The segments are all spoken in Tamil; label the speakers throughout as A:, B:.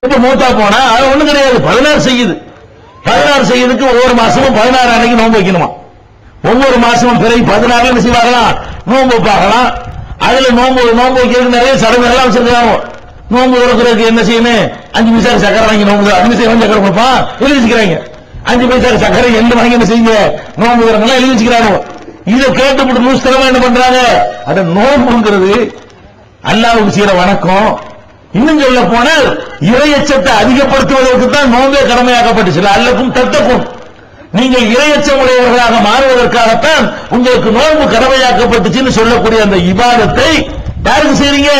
A: இப்ப மூத்தா போனா அது ஒண்ணும் கிடையாது பதினாறு செய்யுது பதினாறு செய்யுதுக்கு ஒவ்வொரு மாசமும் பதினாறு அன்னைக்கு நோன்பு வைக்கணுமா ஒவ்வொரு மாசமும் பிறகு பதினாறுல என்ன செய்வாங்களாம் நோன்பு வைப்பாங்களாம் அதுல நோன்பு நோன்பு வைக்கிறதுக்கு நிறைய சடங்குகள்லாம் வச்சிருக்காங்க நோன்பு கொடுக்கறதுக்கு என்ன செய்யணும் அஞ்சு பைசா சக்கரை வாங்கி நோன்பு அஞ்சு பைசா வாங்கி சக்கரை கொடுப்பான் எழுதி வச்சுக்கிறாங்க அஞ்சு பைசா சக்கரை எந்த வாங்கி என்ன செய்யுங்க நோன்பு எல்லாம் எழுதி வச்சுக்கிறாங்க இதை கேட்டுவிட்டு நூஸ்தரமா என்ன பண்றாங்க அத நோன்புங்கிறது அல்லாவுக்கு செய்யற வணக்கம் இன்னும் சொல்ல போனால் இரையச்சத்தை அதிகப்படுத்துவதற்கு தான் நோன்பே கடமையாக்கப்பட்டுச்சு அல்லக்கும் தத்தக்கும் நீங்கள் இரையச்சம் உடையவர்களாக மாறுவதற்காகத்தான் உங்களுக்கு நோன்பு கடமையாக்கப்பட்டுச்சுன்னு சொல்லக்கூடிய அந்த இபாதத்தை யாருக்கு செய்றீங்க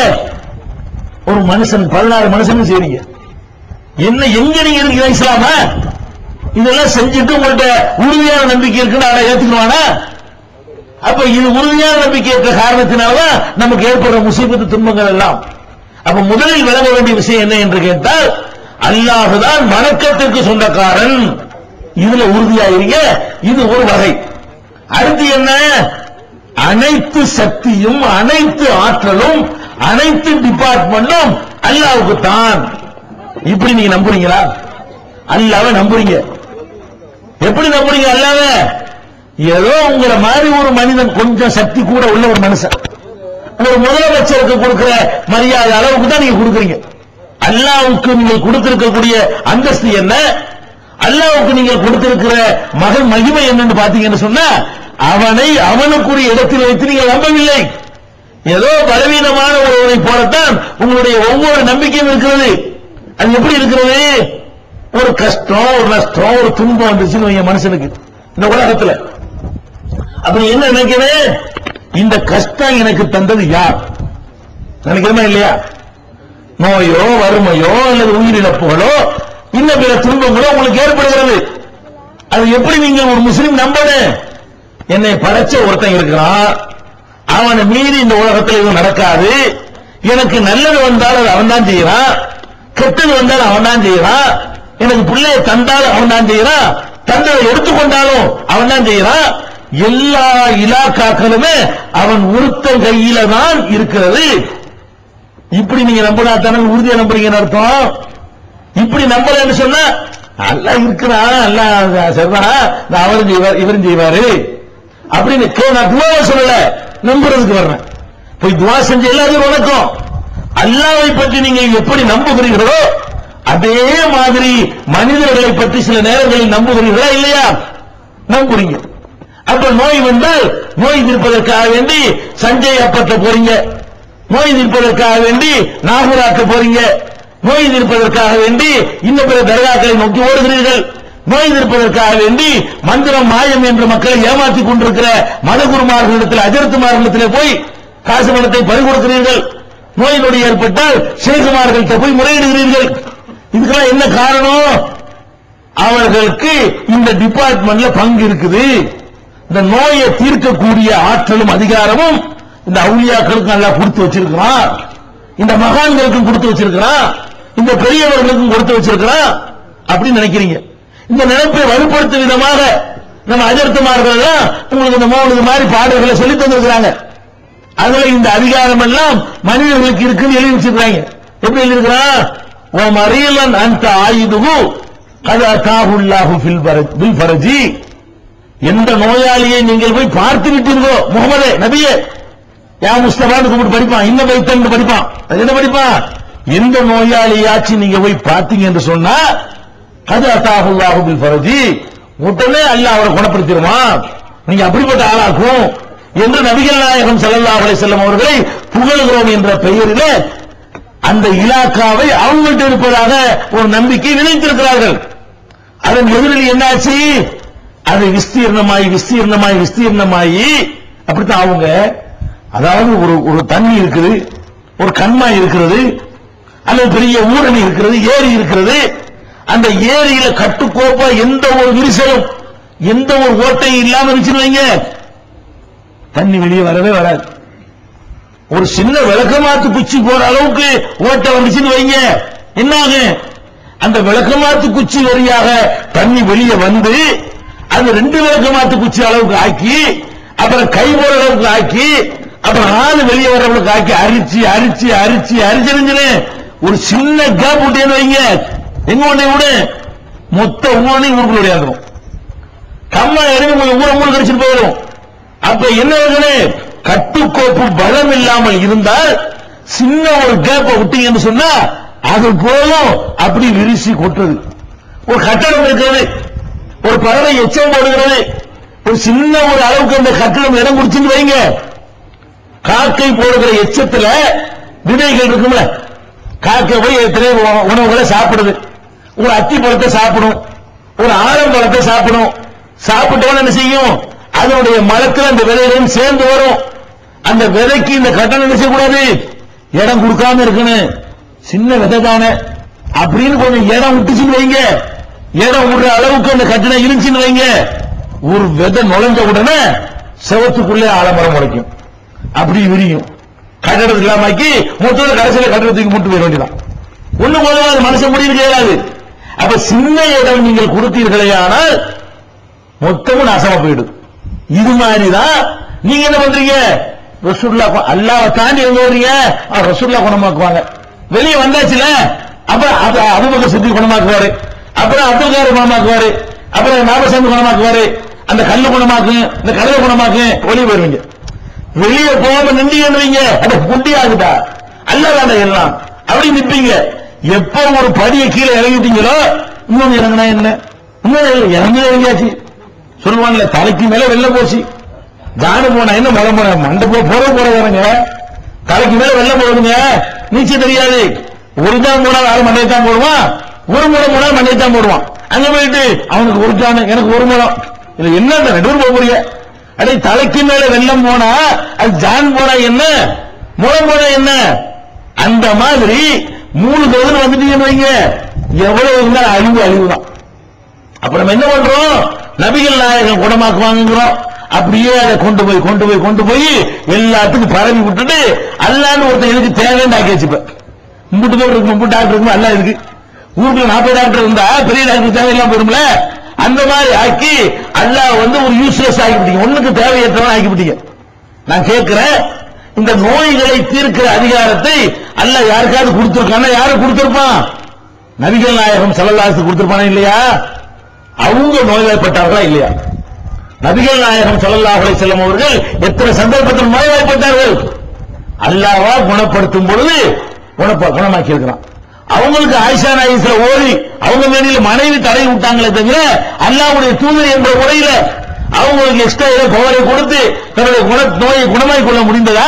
A: ஒரு மனுஷன் பதினாறு மனுஷனும் செய்றீங்க என்ன எங்க நீங்க இருக்கீங்க இஸ்லாம இதெல்லாம் செஞ்சுட்டு உங்கள்ட்ட உறுதியான நம்பிக்கை இருக்குன்னு அதை ஏத்துக்குவானா அப்ப இது உறுதியான நம்பிக்கை இருக்க காரணத்தினாலதான் நமக்கு ஏற்படுற முசீபத்து துன்பங்கள் எல்லாம் அப்ப முதலில் விளங்க வேண்டிய விஷயம் என்ன என்று கேட்டால் அல்லாஹுதான் வணக்கத்திற்கு சொந்தக்காரன் இதுல உறுதியாயிருங்க இது ஒரு வகை அடுத்து என்ன அனைத்து சக்தியும் அனைத்து ஆற்றலும் அனைத்து டிபார்ட்மெண்ட்டும் அல்லாவுக்கு தான் இப்படி நீங்க நம்புறீங்களா அல்லாவை நம்புறீங்க எப்படி நம்புறீங்க அல்லாவ ஏதோ உங்களை மாதிரி ஒரு மனிதன் கொஞ்சம் சக்தி கூட உள்ள ஒரு மனுஷன் ஒரு முதலமைச்சருக்கு கொடுக்கிற மரியாதை அளவுக்கு தான் நீங்க கொடுக்குறீங்க அல்லாவுக்கு நீங்கள் கொடுத்திருக்கக்கூடிய அந்தஸ்து என்ன அல்லாவுக்கு நீங்கள் கொடுத்திருக்கிற மகன் மகிமை என்னன்னு பாத்தீங்கன்னு சொன்னா அவனை அவனுக்குரிய இடத்தில் வைத்து நீங்கள் நம்பவில்லை ஏதோ பலவீனமான ஒருவனை போலத்தான் உங்களுடைய ஒவ்வொரு நம்பிக்கையும் இருக்கிறது அது எப்படி இருக்கிறது ஒரு கஷ்டம் ஒரு நஷ்டம் ஒரு துன்பம் வந்துச்சுன்னு வைங்க மனுஷனுக்கு இந்த உலகத்துல அப்படி என்ன நினைக்கிறேன் இந்த கஷ்டம் எனக்கு தந்தது யார் நினைக்கிறோமா இல்லையா நோயோ வறுமையோ அல்லது உயிரிழப்புகளோ இன்னும் பிற துன்பங்களோ உங்களுக்கு ஏற்படுகிறது அது எப்படி நீங்க ஒரு முஸ்லீம் நம்பணும் என்னை படைச்ச ஒருத்தன் இருக்கிறான் அவனை மீறி இந்த உலகத்தில் எதுவும் நடக்காது எனக்கு நல்லது வந்தால் அது அவன் தான் செய்யறான் கெட்டது வந்தாலும் அவன் தான் செய்யறான் எனக்கு பிள்ளைய தந்தாலும் அவன் தான் செய்யறான் தந்ததை எடுத்துக்கொண்டாலும் அவன் தான் செய்யறான் எல்லா இலாக்காக்களுமே அவன் ஒருத்தன் கையில தான் இருக்கிறது இப்படி நீங்க நம்பினா தானே உறுதியா நம்புறீங்கன்னு அர்த்தம் இப்படி நம்பலன்னு சொன்னா நல்லா இருக்கிறான் நல்லா சரிதான் நான் அவரும் செய்வார் இவரும் செய்வாரு அப்படின்னு கே- நான் துவாவை சொல்லல நம்புறதுக்கு வர்றேன் போய் துவா செஞ்ச எல்லாரும் வணக்கம் அல்லாவை பற்றி நீங்க எப்படி நம்புகிறீர்களோ அதே மாதிரி மனிதர்களை பற்றி சில நேரங்களில் நம்புகிறீர்களா இல்லையா நம்புறீங்க அப்ப நோய் வந்தால் நோய் தீர்ப்பதற்காக வேண்டி சஞ்சய் அப்பட்ட போறீங்க நோய் தீர்ப்பதற்காக வேண்டி நாகூராக்க போறீங்க நோய் தீர்ப்பதற்காக வேண்டி இன்னும் பிற தர்காக்களை நோக்கி ஓடுகிறீர்கள் நோய் தீர்ப்பதற்காக வேண்டி மந்திரம் மாயம் என்று மக்களை ஏமாற்றிக் கொண்டிருக்கிற மதகுருமார்களிடத்தில் அஜரத்துமார்களிடத்திலே போய் காசு பணத்தை பறிகொடுக்கிறீர்கள் நோய் நொடி ஏற்பட்டால் சேகுமார்கள்ட்ட போய் முறையிடுகிறீர்கள் இதுக்கெல்லாம் என்ன காரணம் அவர்களுக்கு இந்த டிபார்ட்மெண்ட்ல பங்கு இருக்குது இந்த நோயை தீர்க்கக்கூடிய ஆற்றலும் அதிகாரமும் இந்த அவுளியாக்களுக்கும் நல்லா கொடுத்து வச்சிருக்கிறான் இந்த மகான்களுக்கும் கொடுத்து வச்சிருக்கிறான் இந்த பெரியவர்களுக்கும் கொடுத்து வச்சிருக்கிறான் அப்படின்னு நினைக்கிறீங்க இந்த நினைப்பை வலுப்படுத்தும் விதமாக நம்ம அஜர்த்தமார்கள் எல்லாம் உங்களுக்கு இந்த மௌனது மாதிரி பாடல்களை சொல்லி தந்திருக்கிறாங்க அதுல இந்த அதிகாரம் எல்லாம் மனிதர்களுக்கு இருக்குன்னு எழுதி வச்சிருக்காங்க எப்படி எழுதிருக்கிறான் ஓ மரியலன் அந்த ஆயுதுகு அது அத்தாஹுல்லாஹு ஃபில் பரஜ் பில் ஃபரஜி எந்த நோயாளியை நீங்கள் போய் பார்த்து விட்டீர்களோ முகமதே நபியே யா முஸ்தபான்னு கூப்பிட்டு படிப்பான் இன்ன வைத்தன் படிப்பான் அது என்ன படிப்பான் எந்த நோயாளியாச்சும் நீங்க போய் பார்த்தீங்க என்று சொன்னா அது அத்தாஹுல்லாஹு பில் ஃபரஜி உடனே அல்லாஹ் அவரை குணப்படுத்திடுவான் நீங்க அப்படிப்பட்ட ஆளாக்கும் என்று நபிகள் நாயகம் ஸல்லல்லாஹு அலைஹி வஸல்லம் அவர்களை புகழுகிறோம் என்ற பெயரிலே அந்த இலாக்காவை அவங்கள்ட்ட இருப்பதாக ஒரு நம்பிக்கை நினைத்திருக்கிறார்கள் அதன் எதிரில் என்னாச்சு அது விஸ்தீர்ணமாயி விஸ்தீர்ணமாயி விஸ்தீர்ணமாயி அப்படித்தான் அவங்க அதாவது ஒரு ஒரு தண்ணி இருக்குது ஒரு கண்மாய் இருக்கிறது அல்லது பெரிய ஊரணி இருக்கிறது ஏரி இருக்கிறது அந்த ஏரியில கட்டுக்கோப்பா எந்த ஒரு விரிசலும் எந்த ஒரு ஓட்டையும் இல்லாம இருந்துச்சுன்னு வைங்க தண்ணி வெளியே வரவே வராது ஒரு சின்ன விளக்கமாத்து குச்சி போற அளவுக்கு ஓட்டை வந்துச்சுன்னு வைங்க என்ன ஆகும் அந்த விளக்கமாத்து குச்சி வழியாக தண்ணி வெளியே வந்து அது ரெண்டு விளக்கமாத்து குச்சி அளவுக்கு ஆக்கி அப்புறம் கை போற அளவுக்கு ஆக்கி அப்புறம் ஆள் வெளியே வர அளவுக்கு ஆக்கி அரிச்சு அரிச்சு அரிச்சு அரிச்சிருந்துன்னு ஒரு சின்ன கேப் விட்டேன்னு வைங்க எங்க ஒண்ணே விடு மொத்த ஊரையும் ஊருக்குள்ள ஓடியாந்துரும் கம்மா இறங்கி உங்க ஊரை மூணு கடிச்சிட்டு போயிடும் அப்ப என்ன இருக்குன்னு கட்டுக்கோப்பு பலம் இல்லாமல் இருந்தால் சின்ன ஒரு கேப்பை விட்டீங்கன்னு சொன்னா அது போலும் அப்படி விரிசி கொட்டுது ஒரு கட்டடம் இருக்கிறது ஒரு பறவை எச்சம் போடுகிறது ஒரு சின்ன ஒரு அளவுக்கு அந்த கட்டடம் இடம் குடிச்சுன்னு வைங்க காக்கை போடுகிற எச்சத்துல விதைகள் இருக்கும்ல காக்கை போய் எத்தனை உ- உணவுகளை சாப்பிடுது ஒரு அத்தி பழத்தை சாப்பிடும் ஒரு ஆலம்பழத்தை சாப்பிடும் சாப்பிட்டவன என்ன செய்யும் அதனுடைய மரத்துல அந்த விதைகளும் சேர்ந்து வரும் அந்த விதைக்கு இந்த கட்டணம் என்ன செய்யக்கூடாது இடம் கொடுக்காம இருக்கணும் சின்ன விதை தானே அப்படின்னு கொஞ்சம் இடம் விட்டுச்சுன்னு வைங்க இடம் விடுற அளவுக்கு அந்த கட்டணம் இருந்துச்சுன்னு வைங்க ஒரு விதை நுழைஞ்ச உடனே செவத்துக்குள்ளே ஆலமரம் முளைக்கும் அப்படி விரியும் கட்டடத்துக்கு இல்லாமக்கி மொத்தத்தில் கடைசியில கட்டடத்துக்கு முட்டு போயிட வேண்டியதான் ஒண்ணு போதாது மனுஷன் முடிவு செய்யாது அப்ப சின்ன இடம் நீங்கள் கொடுத்தீர்களே ஆனால் மொத்தமும் நாசமா போயிடும் இது மாதிரிதான் நீங்க என்ன பண்றீங்க ரசூல்லா கு- அல்லாஹ்வை தாண்டி எங்க வர்றீங்க ஆ, ரசூல்லா குணமாக்குவாங்க வெளியே வந்தாச்சுல அப்புறம் அப்ப அபுபக்கர் சித்தி குணமாக்குவாரு அப்புறம் அப்துல் கார் குணமாக்குவாரு அப்புறம் நாகசாமி குணமாக்குவாரு அந்த கல்லு குணமாக்கு இந்த கடலை குணமாக்கு வெளியே போயிருவீங்க வெளியே போகாம நின்றீங்க அது குண்டி ஆகுதா அல்ல வேண்டாம் எல்லாம் அப்படி நிப்பீங்க எப்ப ஒரு படியை கீழே இறங்கிட்டீங்களோ இன்னொன்னு இறங்கினா என்ன இன்னொன்னு இறங்கி இறங்கியாச்சு சொல்லுவாங்கல்ல தலைக்கு மேல வெள்ள போச்சு ஜானு போனா என்ன மழை போன மண்டை போ போற போறவங்க தலைக்கு மேல வெள்ள போடுங்க நீச்சல் தெரியாது ஒரு ஜான் போனா வேற மண்டையை தான் போடுவான் ஒரு முறை போனா மண்டையை தான் போடுவான் அங்க போயிட்டு அவனுக்கு ஒரு ஜான் எனக்கு ஒரு முறம் இது என்ன இந்த ரெண்டு பேரும் போக போறீங்க அடே தலைக்கு மேல வெள்ளம் போனா அது ஜான் போனா என்ன முளம் போனா என்ன அந்த மாதிரி மூணு கவுன் வந்துட்டீங்கன்னு வைங்க எவ்வளவு இருந்தா அழிவு அழிவு தான் அப்ப நம்ம என்ன பண்றோம் நபிகள் நாயகம் குணமாக்குவாங்கிறோம் அப்படியே அதை கொண்டு போய் கொண்டு போய் கொண்டு போய் எல்லாத்துக்கும் பரவி விட்டுட்டு அல்லான்னு ஒருத்தன் எனக்கு தேவைன்னு ஆக்கி வச்சுப்பேன் முட்டு பேர் இருக்கும் முட்டு டாக்டர் இருக்கும் அல்ல இருக்கு ஊருக்குள்ள நாற்பது டாக்டர் இருந்தா பெரிய டாக்டர் தேவையில்லாம போயிரும்ல அந்த மாதிரி ஆக்கி அல்லாஹ் வந்து ஒரு யூஸ்லெஸ் ஆக்கிவிட்டீங்க ஒண்ணுக்கு தேவையற்றவன் ஆக்கிவிட்டீங்க நான் கேட்கிறேன் இந்த நோய்களை தீர்க்கிற அதிகாரத்தை அல்லாஹ் யாருக்காவது கொடுத்திருக்கானா யாரு கொடுத்திருப்பான் நபிகள் நாயகம் சல்லல்லாஹு கொடுத்திருப்பானா இல்லையா அவங்க நோய்வாய்ப்பட்டார்களா இல்லையா நபிகள் நாயகம் ஸல்லல்லாஹு அலைஹி வஸல்லம் அவர்கள் எத்தனை சந்தர்ப்பத்தில் நோய்வாய்ப்பட்டார்கள் அல்லாஹ்வா குணப்படுத்தும் பொழுது குணப்ப குணமாக்கி இருக்கிறான் அவங்களுக்கு ஆயிஷா நாயிஸ்ல ஓடி அவங்க மேடையில மனைவி தடை விட்டாங்களே தவிர அல்லாஹ்வுடைய தூதர் என்ற முறையில அவங்களுக்கு எக்ஸ்ட்ரா ஏதோ பவரை கொடுத்து தன்னுடைய குண நோயை குணமாக்கிக் கொள்ள முடிந்ததா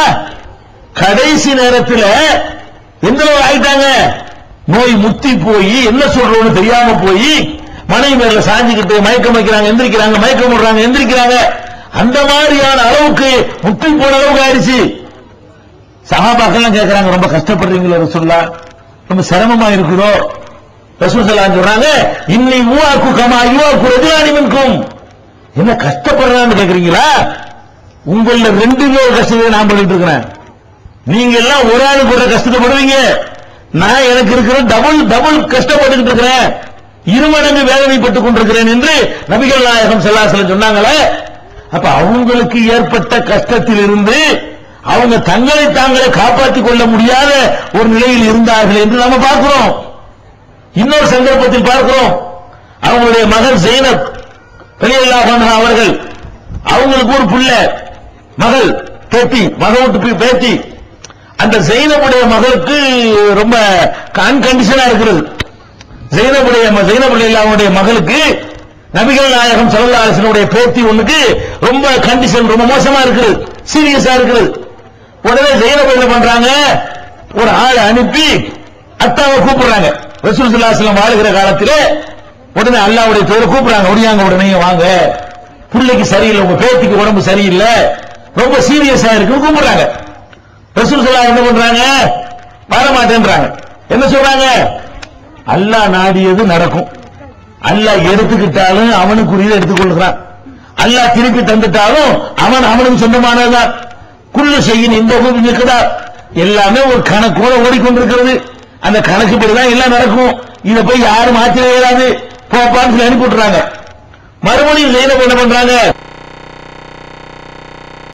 A: கடைசி நேரத்தில் எந்த அளவு ஆயிட்டாங்க நோய் முத்தி போய் என்ன சொல்றோம்னு தெரியாம போய் மனைவி மேல சாஞ்சுக்கிட்டு மயக்கம் வைக்கிறாங்க எந்திரிக்கிறாங்க மயக்கம் விடுறாங்க எந்திரிக்கிறாங்க அந்த மாதிரியான அளவுக்கு முத்தி போன அளவுக்கு ஆயிடுச்சு சகாபாக்கெல்லாம் கேட்கறாங்க ரொம்ப கஷ்டப்படுறீங்களோ ரசூல்லா ரொம்ப சிரமமா இருக்குதோ ரசூல் ஸல்லல்லாஹு சொல்றாங்க இன்னி ஊவாக்கு கமா யுவாக்கு ரஜுலானி மின்கும் என்ன கஷ்டப்படுறான்னு கேக்குறீங்களா உங்கள ரெண்டு பேர் கஷ்டத்தை நான் பண்ணிட்டு இருக்கிறேன் நீங்க எல்லாம் ஒரு ஆளு கூட கஷ்டப்படுவீங்க நான் எனக்கு இருக்கிற டபுள் டபுள் கஷ்டப்பட்டுக்கிட்டு இருக்கிறேன் இருமடங்கு வேதனைப்பட்டுக் கொண்டிருக்கிறேன் என்று நபிகள் நாயகம் செல்லாசலம் சொன்னாங்களே அப்ப அவங்களுக்கு ஏற்பட்ட கஷ்டத்தில் இருந்து அவங்க தங்களை தாங்களே காப்பாற்றிக் கொள்ள முடியாத ஒரு நிலையில் இருந்தார்கள் என்று நாம பார்க்கிறோம் இன்னொரு சந்தர்ப்பத்தில் பார்க்கிறோம் அவங்களுடைய மகன் ஜெயினப் பெரியல்லாஹ் அவர்கள் அவங்களுக்கு ஒரு புள்ள மகள் பேத்தி மகவுட்டு பேத்தி அந்த ஜெயினபுடைய மகளுக்கு ரொம்ப அன்கண்டிஷனா இருக்கிறது ஜெயினபுடைய ஜெயினபுடைய மகளுக்கு நபிகள் நாயகம் சல்லாசனுடைய பேத்தி ஒண்ணுக்கு ரொம்ப கண்டிஷன் ரொம்ப மோசமா இருக்குது சீரியஸா இருக்குது உடனே ஜெயினபு என்ன பண்றாங்க ஒரு ஆளை அனுப்பி அத்தாவை கூப்பிடுறாங்க ரசூல் சல்லாஸ்லம் வாழுகிற காலத்திலே உடனே அல்லாவுடைய பேரை கூப்பிடுறாங்க ஒடியாங்க உடனே வாங்க பிள்ளைக்கு சரியில்லை உங்க பேத்திக்கு உடம்பு சரியில்லை ரொம்ப சீரியஸா இருக்கு கூப்பிடுறாங்க ரசூல் ஸல்லல்லாஹு என்ன பண்றாங்க வர மாட்டேன்றாங்க என்ன சொல்றாங்க அல்லாஹ் நாடியது நடக்கும் அல்லாஹ் எடுத்துக்கிட்டாலும் அவனுக்குரியதை எடுத்துக்கொள்கிறான் அல்லாஹ் திருப்பி தந்துட்டாலும் அவன் அவனுக்கு சொந்தமானதுதான் குள்ள செய்யின் இந்த பூமி இருக்குதா எல்லாமே ஒரு கணக்கோட ஓடிக்கொண்டிருக்கிறது அந்த கணக்குப்படிதான் எல்லாம் நடக்கும் இத போய் யாரும் மாற்றவே இயலாது போப்பான்னு சொல்லி அனுப்பி விட்டுறாங்க மறுபடியும் ஜெயினப் என்ன பண்றாங்க